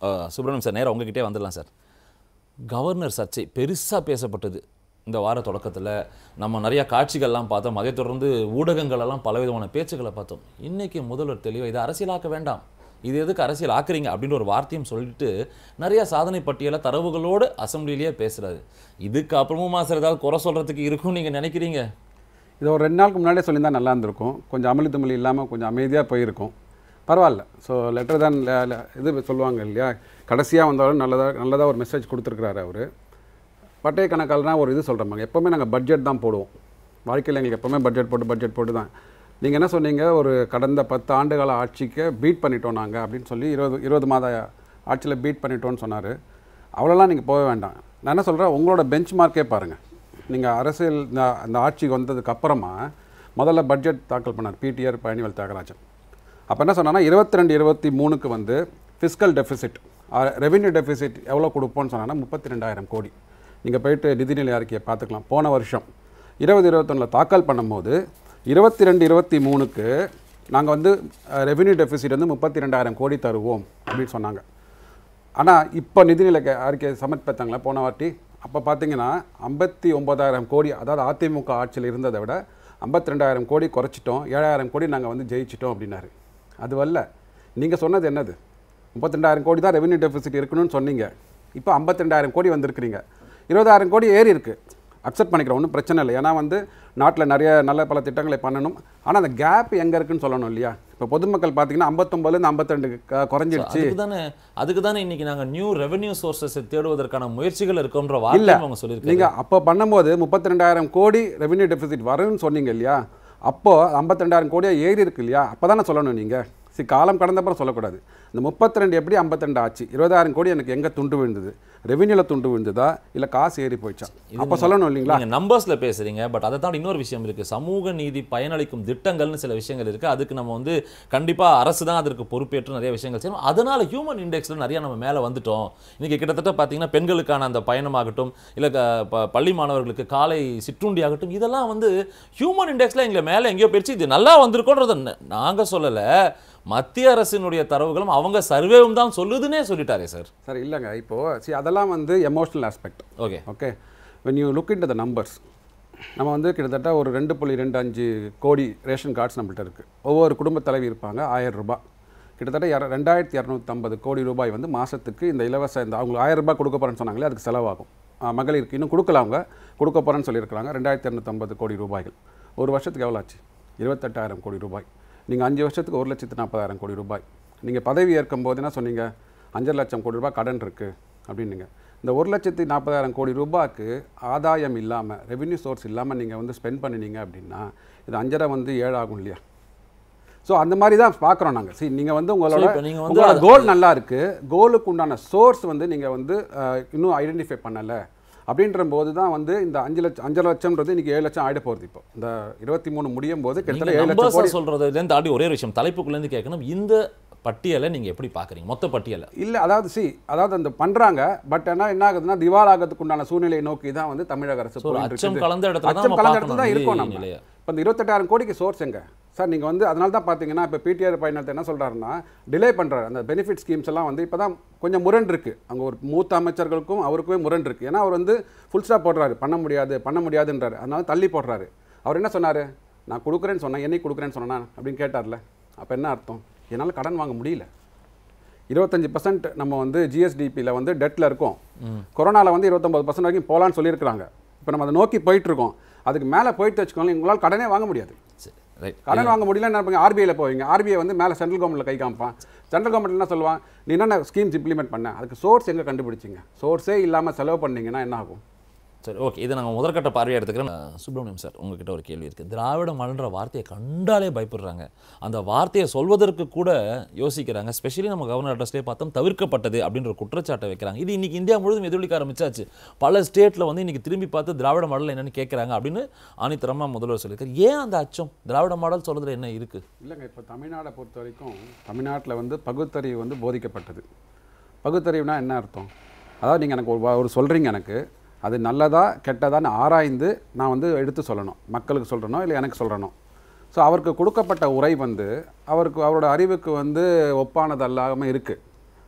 அஹ், Subramaniam sir நேரா உங்ககிட்டே வந்துடலாம் சார் கவர்னர் சர்ச்சை பெருசாக பேசப்பட்டது இந்த வார தொடக்கத்தில் நம்ம நிறைய காட்சிகள்லாம் பார்த்தோம் அதை தொடர்ந்து ஊடகங்களெல்லாம் பலவிதமான பேச்சுக்களை பார்த்தோம் இன்னைக்கு முதல்வர் தெளிவாக இதை அரசியலாக்க வேண்டாம் இது எதுக்கு அரசியல் ஆக்குறீங்க அப்படின்ற ஒரு வார்த்தையும் சொல்லிட்டு நிறைய சாதனை பட்டியலை தரவுகளோடு அசெம்பிளிலேயே பேசுறாரு இதுக்கு அப்புறமுமா சார் ஏதாவது குறை சொல்றதுக்கு இருக்கும்னு நீங்க நினைக்கிறீங்க இது ஒரு ரெண்டு நாளுக்கு முன்னாடியே சொல்லியிருந்தா நல்லா இருந்திருக்கும் கொஞ்சம் அமளி துமளி இல்லாமல் கொஞ்சம் அமைதியாக போயிருக்கும் பரவாயில்ல ஸோ லெட்டர் தான் ல- ல- இது சொல்லுவாங்க இல்லையா கடைசியாக வந்தாலும் நல்லதாக நல்லதாக ஒரு மெசேஜ் கொடுத்துருக்குறாரு அவர் பட்டய கணக்கால்னா ஒரு இது சொல்கிறோம் எப்போவுமே நாங்கள் பட்ஜெட் தான் போடுவோம் வாழ்க்கையில் எங்களுக்கு எப்போவுமே பட்ஜெட் போட்டு பட்ஜெட் போட்டு தான் நீங்கள் என்ன சொன்னீங்க ஒரு கடந்த பத்து ஆண்டுகால ஆட்சிக்கு பீட் பண்ணிட்டோம் நாங்கள் அப்படின்னு சொல்லி இருபது இருபது மாத ஆட்சியில் பீட் பண்ணிட்டோம்னு சொன்னார் அவ்வளோலாம் நீங்கள் போக வேண்டாம் நான் என்ன சொல்கிறேன் உங்களோட பெஞ்ச் மார்க்கே பாருங்கள் நீங்கள் அரசியல் இந்த அந்த ஆட்சிக்கு வந்ததுக்கு அப்புறமா முதல்ல பட்ஜெட் தாக்கல் பண்ணார் பிடிஆர் பழனிவேல் தியாகராஜன் அப்போ என்ன சொன்னான்னா இருபத்தி ரெண்டு இருபத்தி மூணுக்கு வந்து ஃபிஸ்கல் டெபிசிட் ரெவென்யூ டெபிசிட் எவ்வளோ கொடுப்போம்னு சொன்னாங்கன்னா முப்பத்தி ரெண்டாயிரம் கோடி நீங்கள் போயிட்டு நிதிநிலை அறிக்கையை பார்த்துக்கலாம் போன வருஷம் இருபது இருபத்தொன்னில் தாக்கல் பண்ணும்போது இருபத்தி ரெண்டு இருபத்தி மூணுக்கு நாங்கள் வந்து ரெவென்யூ டெபிசிட் வந்து முப்பத்தி ரெண்டாயிரம் கோடி தருவோம் அப்படின்னு சொன்னாங்க ஆனால் இப்போ நிதிநிலை க- அறிக்கை சமர்ப்பித்தாங்களா போன வாட்டி அப்போ பார்த்தீங்கன்னா ஐம்பத்தி ஒன்பதாயிரம் கோடி அதாவது அதிமுக ஆட்சியில் இருந்ததை விட ஐம்பத்தி ரெண்டாயிரம் கோடி குறைச்சிட்டோம் ஏழாயிரம் கோடி நாங்கள் வந்து ஜெயிச்சிட்டோம் அப்படின்னாரு அது வரல நீங்கள் சொன்னது என்னது முப்பத்தி ரெண்டாயிரம் கோடி தான் ரெவென்யூ டெபிசிட் இருக்கணும்னு சொன்னீங்க இப்போ ஐம்பத்தி ரெண்டாயிரம் கோடி வந்திருக்கிறீங்க இருபதாயிரம் கோடி ஏறி இருக்கு அக்செப்ட் பண்ணிக்கிறோம் ஒன்றும் பிரச்சனை இல்லை ஏன்னா வந்து நாட்டில் நிறைய நல்ல பல திட்டங்களை பண்ணணும் ஆனால் அந்த கேப் எங்கே இருக்குன்னு சொல்லணும் இல்லையா இப்போ பொதுமக்கள் பார்த்தீங்கன்னா ஐம்பத்தொம்பதுலேருந்து ஐம்பத்திரெண்டு குறைஞ்சிடுச்சு அதுக்கு தானே அதுக்கு தானே இன்னைக்கு நாங்க நியூ ரெவென்யூ சோர்சஸ் தேடுவதற்கான முயற்சிகள் இருக்கோன்ற வார்த்தை அவங்க சொல்லியிருக்காங்க நீங்க அப்போ பண்ணும்போது முப்பத்தி ரெண்டாயிரம் கோடி ரெவென்யூ டெபிசிட் வரும்னு சொன்னீங்க இல்லையா அப்போ ஐம்பத்தி ரெண்டாயிரம் கோடியா ஏறி இருக்கு இல்லையா அப்போ சொல்லணும் நீங்க சரி காலம் கடந்தப்பறம் சொல்லக்கூடாது இந்த முப்பத்தி ரெண்டு எப்படி ஐம்பத்தி ரெண்டு ஆச்சு இருபதாயிரம் கோடி எனக்கு எங்க துண்டு விழுந்தது ரெவென்யூல துண்டு விழுந்ததா இல்ல காசு ஏறி போயிடுச்சா அப்போ சொல்லணும் இல்லைங்களா நீங்க நம்பர்ஸ்ல பேசுறீங்க பட் அதை தாண்டி இன்னொரு விஷயம் இருக்கு சமூக நீதி பயனளிக்கும் திட்டங்கள்னு சில விஷயங்கள் இருக்கு அதுக்கு நம்ம வந்து கண்டிப்பா அரசு தான் அதற்கு பொறுப்பேற்று நிறைய விஷயங்கள் செய்யணும் அதனால ஹியூமன் இண்டெக்ஸ்ல நிறைய நம்ம மேல வந்துட்டோம் இன்னைக்கு கிட்டத்தட்ட பாத்தீங்கன்னா பெண்களுக்கான அந்த பயணமாகட்டும் இல்ல க- ப- பள்ளி மாணவர்களுக்கு காலை சிற்றுண்டி ஆகட்டும் இதெல்லாம் வந்து ஹியூமன் இண்டெக்ஸ்ல எங்களை மேல எங்கேயோ போயிடுச்சு இது நல்லா வந்திருக்கோன்றத ந- நாங்க சொல்லல மத்திய அரசினுடைய தரவுகளும் அவங்க சர்வேவும் தான் சொல்லுதுன்னே சொல்லிட்டாரே சார் சரி இல்லைங்க இப்போ சரி அதெல்லாம் வந்து emotional aspect okay okay when you look into the numbers நம்ம வந்து கிட்டத்தட்ட ஒரு ரெண்டு புள்ளி ரெண்டு அஞ்சு கோடி ரேஷன் கார்ட்ஸ் நம்மள்ட்ட இருக்குது ஒவ்வொரு குடும்ப தலைவி இருப்பாங்க ஆயிரம் ரூபாய் கிட்டத்தட்ட இர ரெண்டாயிரத்தி இரநூத்தம்பது கோடி ரூபாய் வந்து மாதத்துக்கு இந்த இலவச இந்த அவங்களுக்கு ஆயிரம் ரூபாய் கொடுக்க போகிறேன்னு சொன்னாங்களே அதுக்கு செலவாகும் ஆ, மகளிருக்கு இன்னும் கொடுக்கல அவங்க கொடுக்க போகிறேன்னு சொல்லியிருக்கிறாங்க ரெண்டாயிரத்தி இரநூத்தம்பது கோடி ரூபாய்கள் ஒரு வருஷத்துக்கு எவ்வளோ ஆச்சு இருபத்தெட்டாயிரம் கோடி ரூபாய் நீங்கள் அஞ்சு வருஷத்துக்கு ஒரு லட்சத்து நாற்பதாயிரம் கோடி ரூபாய் நீங்கள் பதவி ஏற்கும் போது என்ன சொன்னீங்க அஞ்சரை லட்சம் கோடி ரூபாய் கடன் இருக்குது அப்படின்னீங்க இந்த ஒரு லட்சத்தி நாற்பதாயிரம் கோடி ரூபாய்க்கு ஆதாயம் இல்லாமல் ரெவென்யூ சோர்ஸ் இல்லாமல் நீங்கள் வந்து ஸ்பெண்ட் பண்ணினீங்க அப்படின்னா இது அஞ்சரை வந்து ஏழு ஆகும் இல்லையா ஸோ அந்த மாதிரி தான் பார்க்குறோம் நாங்கள் சரி நீங்கள் வந்து உங்களோட இப்ப நீங்க வந்து உங்களோட அது- கோல் நல்லா இருக்கு கோலுக்கு உண்டான சோர்ஸ் வந்து நீங்கள் வந்து அஹ், இன்னும் ஐடென்டிஃபை பண்ணலை அப்படின்ற போது தான் வந்து இந்த அஞ்சு லட்சம் அஞ்சரை லட்சம்ன்றது இன்னைக்கு ஏழு லட்சம் ஆயிட போகுது இப்போ இந்த இருபத்தி மூணு முடியும் போது கிட்டத்தட்ட ஏழு லட்சம் கோடி சொல்றதுலேருந்து தாண்டி ஒரே ஒரு விஷயம் தலைப்புக்குள்ளேருந்து கேட்கணும் இந்த பட்டியலை நீங்க எப்படி பாக்குறீங்க மொத்த பட்டியலை இல்லை அதாவது சி அதாவது அந்த பண்றாங்க பட் ஆனால் என்ன ஆகுதுன்னா திவால் ஆகிறதுக்கு உண்டான சூழ்நிலையை நோக்கி தான் வந்து தமிழக அரசு So, ஒரு போயிட்டு அச்சம் இருக்குது. கலந்த இடத்துல தான் அச்சம் நம்ம கலந்த பார்க்கணும் இடத்துல தான் நிதி இருக்கோம் நம்ம நிலையை. இப்போ இந்த இருபத்தெட்டாயிரம் கோடிக்கு சோர்ஸ் எங்க சார் நீங்கள் வந்து அதனால தான் பார்த்தீங்கன்னா இப்போ பிடிஆர் பயணத்தை என்ன சொல்றாருன்னா டிலே பண்றாரு அந்த பெனிஃபிட் ஸ்கீம்ஸ் எல்லாம் வந்து இப்போ தான் கொஞ்சம் முரண் இருக்கு அங்கே ஒரு மூத்த அமைச்சர்களுக்கும் அவருக்குமே முரண் இருக்கு ஏன்னா அவர் வந்து ஃபுல் ஸ்டாப் போடுறாரு பண்ண முடியாது பண்ண முடியாதுன்றாரு அதனால தள்ளி போடுறாரு அவர் என்ன சொன்னாரு நான் கொடுக்குறேன்னு சொன்னேன் என்னைக்கு கொடுக்குறேன்னு சொன்னேன் அப்படின்னு கேட்டார்ல அப்போ என்ன அர்த்தம் என்னால் கடன் வாங்க முடியல இருபத்தஞ்சி பர்சன்ட் நம்ம வந்து ஜிஎஸ்டிபியில் வந்து டெட்டில் இருக்கோம் கொரோனாவில் வந்து இருபத்தொம்பது பர்சன்ட் வரைக்கும் போகலான்னு சொல்லியிருக்கிறாங்க இப்போ நம்ம அதை நோக்கி போயிட்டு இருக்கோம் அதுக்கு மேலே போயிட்டு வச்சுக்கோங்களேன் உங்களால் கடனே வாங்க முடியாது சரி ரைட் கடன் வாங்க முடியல என்ன பண்ணுங்க ஆர்பிஐல போவீங்க ஆர்பிஐ வந்து மேலே சென்ட்ரல் கவர்மெண்ட்ல கை காமிப்பான் சென்ட்ரல் கவர்மெண்ட் என்ன சொல்லுவான் நீ என்னென்ன ஸ்கீம்ஸ் இம்ப்ளிமெண்ட் பண்ண அதுக்கு சோர்ஸ் எங்கே கண்டுபிடிச்சிங்க சோர்ஸே இல்லாமல் செலவு பண்ணீங்கன்னா என்ன ஆகும் சரி ஓகே இதை நாங்கள் முதற்கட்ட பார்வையாக எடுத்துக்கிறேன் அஹ், சுப்பிரமணியம் சார் உங்ககிட்ட ஒரு கேள்வி இருக்குது திராவிட மலன்ற வார்த்தையை கண்டாலே பயப்படுறாங்க அந்த வார்த்தையை சொல்வதற்கு கூட யோசிக்கிறாங்க ஸ்பெஷலி நம்ம கவர்னர் அட்ரஸ்லேயே பார்த்தோம் தவிர்க்கப்பட்டது அப்படின்ற ஒரு குற்றச்சாட்டை வைக்கிறாங்க இது இன்னைக்கு இந்தியா முழுவதும் எதிரொலிக்க ஆரம்பிச்சாச்சு பல ஸ்டேட்டில் வந்து இன்னைக்கு திரும்பி பார்த்து திராவிட மாடல் என்னன்னு கேட்குறாங்க அப்படின்னு ஆணித்தரமாக முதல்வர் சொல்லியிருக்காரு ஏன் அந்த அச்சம் திராவிட மாடல் சொல்றதுல என்ன இருக்குது இல்லைங்க இப்போ தமிழ்நாடை பொறுத்த வரைக்கும் தமிழ்நாட்டில் வந்து பகுத்தறிவு வந்து போதிக்கப்பட்டது பகுத்தறிவுனா என்ன அர்த்தம் அதாவது நீங்கள் எனக்கு ஒரு வா- ஒரு சொல்கிறீங்க எனக்கு அது நல்லதா கெட்டதான்னு ஆராய்ந்து நான் வந்து எடுத்து சொல்லணும் மக்களுக்கு சொல்கிறனோ இல்லை எனக்கு சொல்கிறனோ ஸோ அவருக்கு கொடுக்கப்பட்ட உரை வந்து அவருக்கு அவரோட அறிவுக்கு வந்து ஒப்பானது அல்லாமல் இருக்குது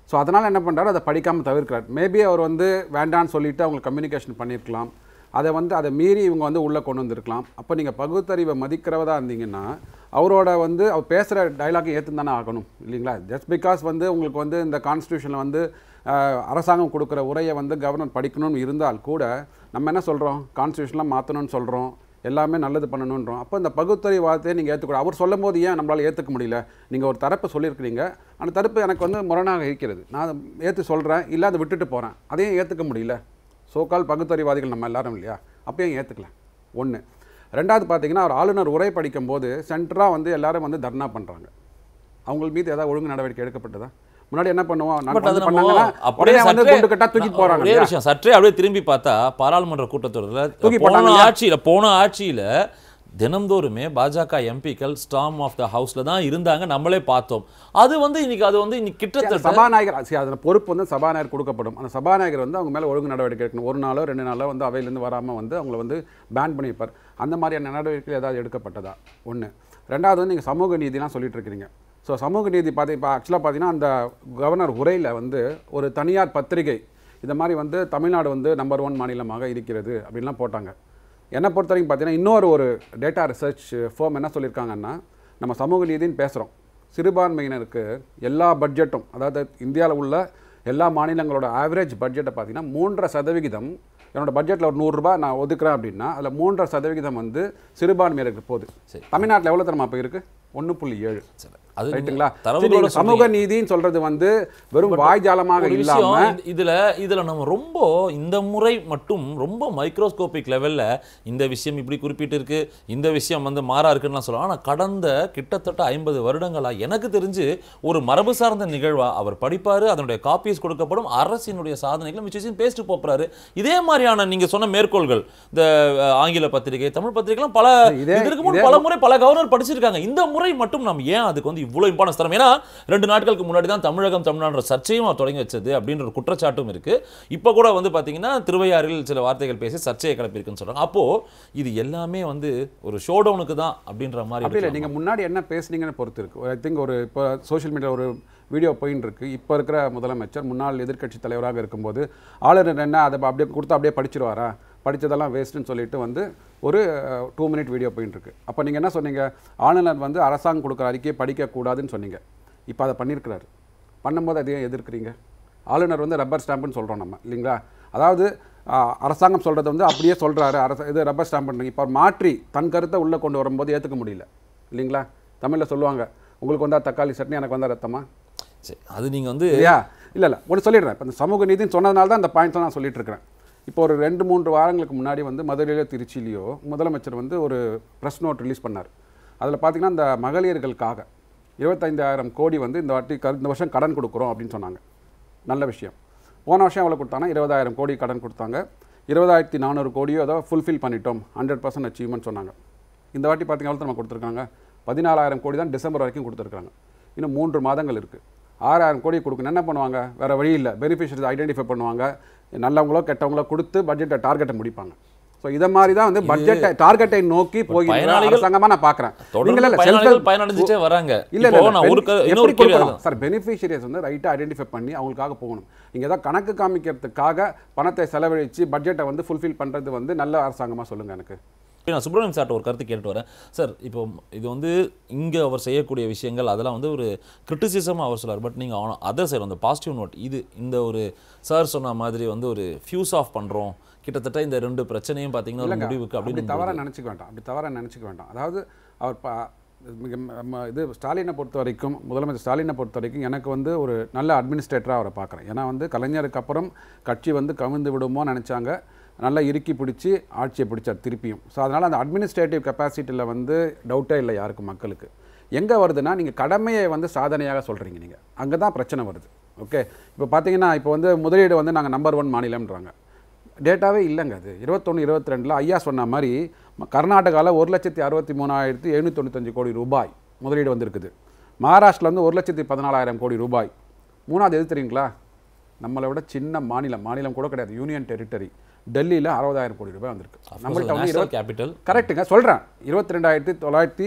ஸோ அதனால் என்ன பண்ணுறாரு அதை படிக்காமல் தவிர்க்கிறார் மேபி அவர் வந்து வேண்டான்னு சொல்லிட்டு அவங்களுக்கு கம்யூனிகேஷன் பண்ணியிருக்கலாம் அதை வந்து அதை மீறி இவங்க வந்து உள்ளே கொண்டு வந்திருக்கலாம் அப்போ நீங்கள் பகுத்தறிவை மதிக்கிறவதா இருந்தீங்கன்னா அவரோட வந்து அவர் பேசுகிற டைலாக்கை ஏற்று தானே ஆகணும் இல்லைங்களா ஜஸ்ட் பிகாஸ் வந்து உங்களுக்கு வந்து இந்த கான்ஸ்டியூஷனில் வந்து ஆஹ், அரசாங்கம் கொடுக்குற உரையை வந்து கவர்னர் படிக்கணும்னு இருந்தால் கூட நம்ம என்ன சொல்கிறோம் கான்ஸ்டியூஷன்லாம் மாற்றணும்னு சொல்கிறோம் எல்லாமே நல்லது பண்ணணுன்றோம் அப்போ இந்த பகுத்தறிவாதத்தை நீங்கள் ஏற்றுக்கூட அவர் சொல்லும் போது ஏன் நம்மளால் ஏற்றுக்க முடியல நீங்கள் ஒரு தரப்பு சொல்லியிருக்கிறீங்க அந்த தரப்பு எனக்கு வந்து முரணாக இருக்கிறது நான் அதை ஏற்று சொல்கிறேன் இல்லை அதை விட்டுட்டு போகிறேன் அதையும் ஏற்றுக்க முடியல சோக்கால் பகுத்தறிவாதிகள் நம்ம எல்லாரும் இல்லையா அப்பயும் ஏற்றுக்கல ஒன்று ரெண்டாவது பார்த்தீங்கன்னா அவர் ஆளுநர் உரை படிக்கும்போது சென்டராக வந்து எல்லாரும் வந்து தர்ணா பண்ணுறாங்க அவங்க மீது ஏதாவது ஒழுங்கு நடவடிக்கை எடுக்கப்பட்டதா முன்னாடி என்ன பண்ணுவோம் நான் பட் அது வந்து நம்ம பண்ணாங்கன்னா அப்படியே உடனே வந்து சற்றே- குண்டு கட்டா தூக்கி போறாங்க ஒரே இல்லையா? விஷயம் சற்றே அப்படியே திரும்பி பார்த்தா பாராளுமன்ற கூட்டத்தொடரில் தூக்கி போன போட்டாங்க இல்லையா? ஆட்சியில போன ஆட்சியில தினம்தோறுமே பாஜக எம்பிக்கள் ஸ்டாம் ஆஃப் த ஹவுஸ்ல தான் இருந்தாங்க நம்மளே பார்த்தோம் அது வந்து இன்னைக்கு அது வந்து இன்னைக்கு கிட்டத்தட்ட சபாநாயகர் சரி அதில் பொறுப்பு வந்து சபாநாயகர் கொடுக்கப்படும் அந்த சபாநாயகர் வந்து அவங்க மேலே ஒழுங்கு நடவடிக்கை எடுக்கணும் ஒரு நாளோ ரெண்டு நாளோ வந்து அவையிலேருந்து வராமல் வந்து அவங்கள வந்து பேன் பண்ணி வைப்பார் அந்த மாதிரியான நடவடிக்கைகள் ஏதாவது எடுக்கப்பட்டதா ஒன்று ரெண்டாவது வந்து நீங்கள் சமூக நீதிலாம் சொல்லிட்டு இருக்கிறீங்க ஸோ சமூக நீதி பார்த்தி இப்போ ஆக்சுவலாக பார்த்தீங்கன்னா அந்த கவர்னர் உரையில் வந்து ஒரு தனியார் பத்திரிகை இந்த மாதிரி வந்து தமிழ்நாடு வந்து நம்பர் ஒன் மாநிலமாக இருக்கிறது அப்படின்லாம் போட்டாங்க என்னை பொறுத்த வரைக்கும் பார்த்தீங்கன்னா இன்னொரு ஒரு டேட்டா ரிசர்ச் ஃபோம் என்ன சொல்லியிருக்காங்கன்னா நம்ம சமூக நீதின்னு பேசுகிறோம் சிறுபான்மையினருக்கு எல்லா பட்ஜெட்டும் அதாவது இந்தியாவில் உள்ள எல்லா மாநிலங்களோட ஆவரேஜ் பட்ஜெட்டை பார்த்தீங்கன்னா மூன்றரை சதவிகிதம் என்னோட பட்ஜெட்டில் ஒரு நூறுரூபா நான் ஒதுக்குறேன் அப்படின்னா அதில் மூன்றரை சதவிகிதம் வந்து சிறுபான்மையினருக்கு போகுது சரி. தமிழ்நாட்டில் எவ்வளோ தரமா இப்போ இருக்குது ஒன்று புள்ளி ஏழு சரி, அது நீங்க ரைட்டுங்களா சரி, தரவுகளோட நீங்க சமூக நீதின்னு சொல்றது வந்து வெறும் வாய்ஜாலமாக ஒரு இல்லாம விஷயம் இது- இதுல இதுல நம்ம ரொம்ப இந்த முறை மட்டும் ரொம்ப மைக்ரோஸ்கோபிக் லெவல்ல இந்த விஷயம் இப்படி குறிப்பிட்டு இருக்கு இந்த விஷயம் வந்து மாறா இருக்குன்னு சொல்லலாம் ஆனா கடந்த கிட்டத்தட்ட ஐம்பது வருடங்களா எனக்கு தெரிஞ்சு ஒரு மரபு சார்ந்த நிகழ்வா அவர் படிப்பாரு அதனுடைய காப்பீஸ் கொடுக்கப்படும் அரசினுடைய சாதனைகளும் விஷயம் பேசிட்டு போறாரு இதே மாதிரியான நீங்க சொன்ன மேற்கோள்கள் இந்த அஹ், ஆங்கில பத்திரிகை தமிழ் பத்திரிகைலாம் பல இதே- இதற்கு முன் இதே- பல முறை பல கவர்னர் படிச்சிருக்காங்க இந்த முறை மட்டும் நம்ம ஏன் அதுக்கு வந்து இவ்வளவு இம்பார்ட்டன்ஸ் தரோம் ஏன்னா ரெண்டு நாட்களுக்கு முன்னாடி தான் தமிழகம் தமிழ்நாடு சர்ச்சையும் அவர் தொடங்கி வச்சது அப்படின்ற ஒரு குற்றச்சாட்டும் இருக்கு இப்போ கூட வந்து பாத்தீங்கன்னா திருவையாறில் சில வார்த்தைகள் பேசி சர்ச்சையை கிளப்பியிருக்குன்னு சொல்றாங்க அப்போ இது எல்லாமே வந்து ஒரு ஷோ டவுனுக்கு தான் அப்படின்ற மாதிரி அப்படி இல்லை எடுக்கலாமா? நீங்க முன்னாடி என்ன பேசுனீங்கன்னு பொறுத்து இருக்கு ஐ திங்க் ஒரு இப்போ சோஷியல் மீடியா ஒரு வீடியோ போயின்னு இருக்கு இப்போ இருக்கிற முதலமைச்சர் முன்னாள் எதிர்க்கட்சி தலைவராக இருக்கும்போது ஆளுநர் என்ன அதை அப்படியே கொடுத்து அப்படியே படிச்சிருவாரா படிச்சதெல்லாம் வேஸ்ட்டுன்னு சொல்லிட்டு வந்து ஒரு டூ மினிட் வீடியோ போயின்னு இருக்கு அப்போ நீங்கள் என்ன சொன்னீங்க ஆளுநர் வந்து அரசாங்கம் கொடுக்குற அறிக்கையை படிக்கக்கூடாதுன்னு சொன்னீங்க இப்போ அதை பண்ணியிருக்கிறாரு பண்ணும்போது அதையும் எதிர்க்கிறீங்க ஆளுநர் வந்து ரப்பர் ஸ்டாம்புன்னு சொல்கிறோம் நம்ம இல்லைங்களா அதாவது ஆ, அரசாங்கம் சொல்கிறத வந்து அப்படியே சொல்கிறாரு அரச இது ரப்பர் ஸ்டாம்ப் பண்ணுறீங்க இப்போ மாற்றி தன் கருத்தை உள்ளே கொண்டு வரும்போது ஏற்றுக்க முடியல இல்லைங்களா தமிழில் சொல்லுவாங்க உங்களுக்கு வந்தா தக்காளி சட்னி எனக்கு வந்தா ரத்தமா சரி, அது நீங்க வந்து இல்லையா இல்லை இல்லை ஒன்று சொல்லிடுறேன் இப்போ இந்த சமூக நீதின்னு சொன்னதுனால தான் அந்த பாயிண்ட்ஸ் நான் சொல்லிட்டு இருக்கிறேன் இப்போ ஒரு ரெண்டு மூன்று வாரங்களுக்கு முன்னாடி வந்து மதுரையிலோ திருச்சியிலையோ முதலமைச்சர் வந்து ஒரு ப்ரெஸ் நோட் ரிலீஸ் பண்ணார் அதில் பார்த்தீங்கன்னா இந்த மகளிர்களுக்காக இருபத்தைந்தாயிரம் கோடி வந்து இந்த வாட்டி க- இந்த வருஷம் கடன் கொடுக்குறோம் அப்படின்னு சொன்னாங்க நல்ல விஷயம் போன வருஷம் எவ்வளோ கொடுத்தாங்கன்னா இருபதாயிரம் கோடி கடன் கொடுத்தாங்க இருபதாயிரத்தி நானூறு கோடியோ ஏதோ ஃபுல்ஃபில் பண்ணிட்டோம் ஹண்ட்ரட் பர்சன்ட் அச்சீவ்மெண்ட் சொன்னாங்க இந்த வாட்டி பார்த்தீங்க எவ்வளோ நம்ம கொடுத்துருக்காங்க பதினாலாயிரம் கோடி தான் டிசம்பர் வரைக்கும் கொடுத்துருக்காங்க இன்னும் மூன்று மாதங்கள் இருக்குது ஆறாயிரம் கோடி கொடுக்கணும் என்ன பண்ணுவாங்க வேறு வழி இல்லை பெனிஃபிஷரிஸ் ஐடென்டிஃபை பண்ணுவாங்க நல்லவங்களோ கெட்டவங்களோ கொடுத்து பட்ஜெட்டை டார்கெட்டை முடிப்பாங்க ஸோ இதை மாதிரி தான் வந்து பட்ஜெட்டை டார்கெட்டை நோக்கி போகிற பயனாளிகள் அரசாங்கமாக நான் பார்க்குறேன் தொடர்ந்து பயனாளிகள் பயனடைஞ்சிட்டே வராங்க இல்ல இப்போ இல்ல நான் ஒரு க- எப்படி இன்னொரு கேள்வி கொடுக்கணும் அதான். சார் பெனிஃபிஷியரிஸ் வந்து ரைட்டாக ஐடென்டிஃபை பண்ணி அவங்களுக்காக போகணும் நீங்கள் ஏதோ கணக்கு காமிக்கிறதுக்காக பணத்தை செலவழித்து பட்ஜெட்டை வந்து ஃபுல்ஃபில் பண்ணுறது வந்து நல்ல அரசாங்கமாக சொல்லுங்கள் எனக்கு நான் சுப்பிரமணியம் சார்ட்ட ஒரு கருத்து கேட்டு வரேன் சார் இப்போ இது வந்து இங்கே அவர் செய்யக்கூடிய விஷயங்கள் அதெல்லாம் வந்து ஒரு கிரிட்டிசிசம் அவர் சொல்லார் பட் நீங்கள் அதர் சைடு அந்த பாசிட்டிவ் நோட் இது இந்த ஒரு சார் சொன்ன மாதிரி வந்து ஒரு ஃபியூஸ் ஆஃப் பண்ணுறோம் கிட்டத்தட்ட இந்த ரெண்டு பிரச்சனையும் பார்த்தீங்கன்னா ஒரு இல்லைங்க, முடிவுக்கு அப்படி அப்படின்னு தவறாக நினச்சிக்க வேண்டாம் அப்படி தவறாக நினச்சிக்க வேண்டாம் அதாவது அவர் ப மிக ம- இது ஸ்டாலினை பொறுத்த வரைக்கும் முதலமைச்சர் ஸ்டாலினை பொறுத்த வரைக்கும் எனக்கு வந்து ஒரு நல்ல அட்மினிஸ்ட்ரேட்டராக அவரை பார்க்குறேன் ஏன்னா வந்து கலைஞருக்கு அப்புறம் கட்சி வந்து கவிழ்ந்து விடுமோ நினச்சாங்க நல்லா இறுக்கி பிடிச்சி ஆட்சியை பிடிச்சார் திருப்பியும் ஸோ அதனால் அந்த அட்மினிஸ்ட்ரேட்டிவ் கெப்பாசிட்டியில் வந்து டவுட்டே இல்லை யாருக்கும் மக்களுக்கு எங்கே வருதுன்னா நீங்கள் கடமையை வந்து சாதனையாக சொல்கிறீங்க நீங்கள் அங்கே தான் பிரச்சனை வருது ஓகே இப்போ பார்த்தீங்கன்னா இப்போ வந்து முதலீடு வந்து நாங்கள் நம்பர் ஒன் மாநிலம்ன்றாங்க டேட்டாவே இல்லைங்க அது இருபத்தொன்று இருபத்தி ரெண்டில் ஐயா சொன்ன மாதிரி ம- கர்நாடகாவில் ஒரு லட்சத்தி அறுபத்தி மூணாயிரத்தி எழுநூற்றி தொண்ணூத்தஞ்சு கோடி ரூபாய் முதலீடு வந்திருக்குது மகாராஷ்டிரில் வந்து ஒரு லட்சத்தி பதினாலாயிரம் கோடி ரூபாய் மூணாவது எது தெரியுங்களா நம்மளை விட சின்ன மாநிலம் மாநிலம் கூட கிடையாது யூனியன் டெரிட்டரி டெல்லியில் அறுபதாயிரம் கோடி ரூபாய் வந்திருக்கு நம்மள்ட்ட வந்து நேஷனல் இருபத்தி கேபிட்டல் கரெக்ட்டுங்க சொல்கிறேன் இருபத்தி ரெண்டாயிரத்தி தொள்ளாயிரத்தி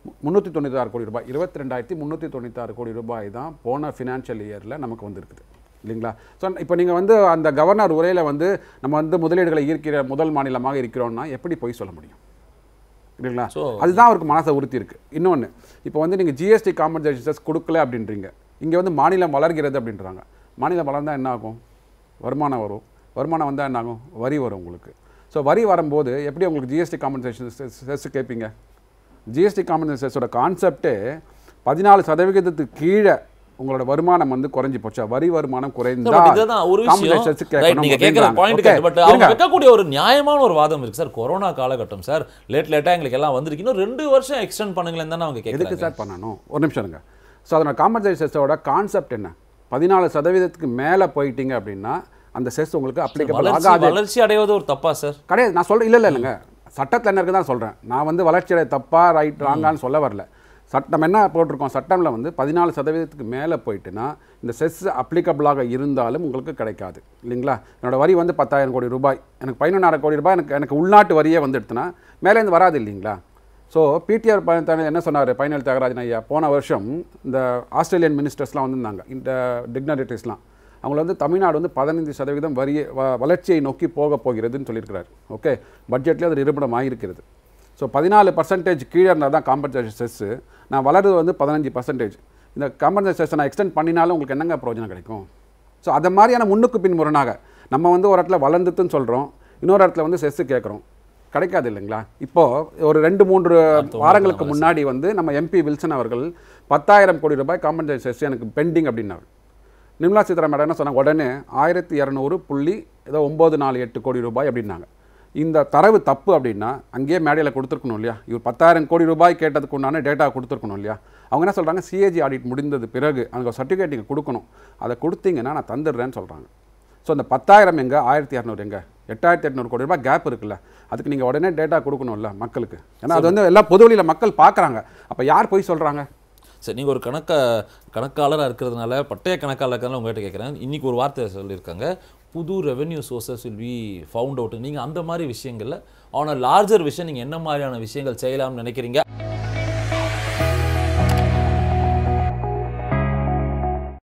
முந்நூற்றி தொண்ணூத்தாறு கோடி ரூபாய் இருபத்தி ரெண்டாயிரத்தி முந்நூற்றி தொண்ணூத்தாறு கோடி ரூபாய் தான் போன ஃபினான்ஷியல் இயரில் நமக்கு வந்திருக்குது இல்லைங்களா ஸோ இப்போ நீங்கள் வந்து அந்த கவர்னர் உரையில் வந்து நம்ம வந்து முதலீடுகளை ஈர்க்கிற முதல் மாநிலமாக இருக்கிறோம்னா எப்படி போய் சொல்ல முடியும் இல்லைங்களா So- அதுதான் அவருக்கு மனசை உறுத்தி இருக்கு இன்னொன்று இப்போ வந்து நீங்கள் ஜிஎஸ்டி காம்பன்சேஷன்ஸ் கொடுக்கல அப்படின்றீங்க இங்கே வந்து மாநிலம் வளர்கிறது அப்படின்றாங்க மாநிலம் வளர்ந்தால் என்ன ஆகும் வருமானம் வரும் வருமானம் வந்தால் என்ன ஆகும் வரி வரும் உங்களுக்கு ஸோ வரி வரும்போது எப்படி உங்களுக்கு ஜிஎஸ்டி காம்பன்சேஷன் செஸ் கேட்பீங்க ஜிஎஸ்டி காம்பன்சேஷன் செஸ்ஸோட கான்செப்டே பதினாலு சதவிகிதத்துக்கு கீழே உங்களோட வருமானம் வந்து குறைஞ்சி போச்சா வரி வருமானம் Sir, குறைந்தா but இதுதான் ஒரு விஷயம் compensation Right, கேட்கணும் நீங்க கேட்கிற அப்படின்றாங்க. பாயிண்ட் Okay, பட் அவங்க இருங்க. வைக்கக்கூடிய ஒரு நியாயமான ஒரு வாதம் இருக்கு சார் கொரோனா காலகட்டம் சார் லேட் லேட்டா எங்களுக்கு எல்லாம் வந்திருக்கு இன்னும் ரெண்டு வருஷம் எக்ஸ்டெண்ட் பண்ணுங்களேன் தானே அவங்க எதுக்கு கேட்குறாங்க சார் பண்ணணும் ஒரு நிமிஷம் இருங்க ஸோ அதோட காம்பன்சேஷன் செஸ்ஸோட கான்செப்ட் என்ன பதினாலு சதவீதத்துக்கு மேலே போயிட்டீங்க அப்படின்னா அந்த செஸ் உங்களுக்கு அப்ளிகபிள் வளர்ச்சி ஆகாது வளர்ச்சி அடைவது ஒரு தப்பா சார் கிடையாது நான் சொல்கிறேன் இல்லை இல்லை இல்லைங்க சட்டத்தில் என்ன இருக்கு தான் சொல்கிறேன் நான் வந்து வளர்ச்சி அடைய தப்பா ரைட் ராங்கான்னு சொல்ல வரல சட்டம் என்ன போட்டிருக்கோம் சட்டம்ல வந்து பதினாலு சதவீதத்துக்கு மேலே போயிட்டுனா இந்த செஸ் அப்ளிகபிளாக இருந்தாலும் உங்களுக்கு கிடைக்காது இல்லைங்களா என்னோட வரி வந்து பத்தாயிரம் கோடி ரூபாய் எனக்கு பதினொன்றாயிரம் கோடி ரூபாய் எனக்கு எனக்கு உள்நாட்டு வரியே வந்துடுத்துனா மேலேருந்து வராது இல்லைங்களா ஸோ பிடிஆர் என்ன சொன்னார் பைனல் தியாகராஜன் ஐயா போன வருஷம் இந்த ஆஸ்திரேலியன் மினிஸ்டர்ஸ்லாம் வந்திருந்தாங்க இந்த டிக்னரிட்டிஸ்லாம் அவங்கள வந்து தமிழ்நாடு வந்து பதினைந்து சதவீதம் வரியை வ- வளர்ச்சியை நோக்கி போக போகிறதுன்னு சொல்லியிருக்கிறார் ஓகே பட்ஜெட்லேயே அது நிரூபணம் ஆகியிருக்கிறது ஸோ பதினாலு பர்சன்டேஜ் கீழே இருந்தால் தான் காம்பன்சேஷன் செஸ்ஸு நான் வளருது வந்து பதினஞ்சு பர்சன்டேஜ் இந்த காம்பன்சேஷன் செஸ்ஸை நான் எக்ஸ்டெண்ட் பண்ணினாலும் உங்களுக்கு என்னங்க பிரயோஜனம் கிடைக்கும் ஸோ அதை மாதிரியான முன்னுக்கு பின் முரணாக நம்ம வந்து ஒரு இடத்துல வளர்ந்துட்டுன்னு சொல்கிறோம் இன்னொரு இடத்துல வந்து செஸ்ஸு கேட்குறோம் கிடைக்காது இல்லைங்களா இப்போ ஒரு ரெண்டு மூன்று வாரங்களுக்கு முன்னாடி வந்து நம்ம எம்பி வில்சன் அவர்கள் பத்தாயிரம் கோடி ரூபாய் காம்பன்சேஷன் செஸ் எனக்கு பெண்டிங் அப்படின்னாரு நிர்மலா சீதாராமன் என்ன சொன்னாங்க உடனே ஆயிரத்தி இரநூறு புள்ளி ஏதோ ஒம்பது நாலு எட்டு கோடி ரூபாய் அப்படின்னாங்க இந்த தரவு தப்பு அப்படின்னா அங்கேயே மேடையில் கொடுத்துருக்கணும் இல்லையா இவர் பத்தாயிரம் கோடி ரூபாய் கேட்டதுக்கு உண்டான டேட்டா கொடுத்துருக்கணும் இல்லையா அவங்க என்ன சொல்கிறாங்க சிஏஜி ஆடிட் முடிந்தது பிறகு அந்த சர்டிஃபிகேட் நீங்கள் கொடுக்கணும் அதை கொடுத்தீங்கன்னா நான் தந்துடுறேன்னு சொல்கிறாங்க ஸோ அந்த பத்தாயிரம் எங்கே ஆயிரத்தி இரநூறு எங்கே எட்டாயிரத்தி எட்நூறு கோடி ரூபாய் கேப் இருக்குல்ல அதுக்கு நீங்கள் உடனே டேட்டா கொடுக்கணும்ல மக்களுக்கு ஏன்னா அது வந்து எல்லா பொதுவெளியில் மக்கள் பார்க்குறாங்க அப்போ யார் போய் சொல்கிறாங்க சரி நீங்கள் ஒரு கணக்க கணக்காளராக இருக்கிறதுனால பட்டய கணக்காளர் இருக்கிறதுனால உங்கள்கிட்ட கேட்குறேன் இன்னைக்கு ஒரு வார்த்தை சொல்லியிருக்காங்க புது revenue sources will be found out நீங்கள் அந்த மாதிரி விஷயங்களில் ஆன் அ லார்ஜர் விஷயம் நீங்கள் என்ன மாதிரியான விஷயங்கள் செய்யலாம்னு நினைக்கிறீங்க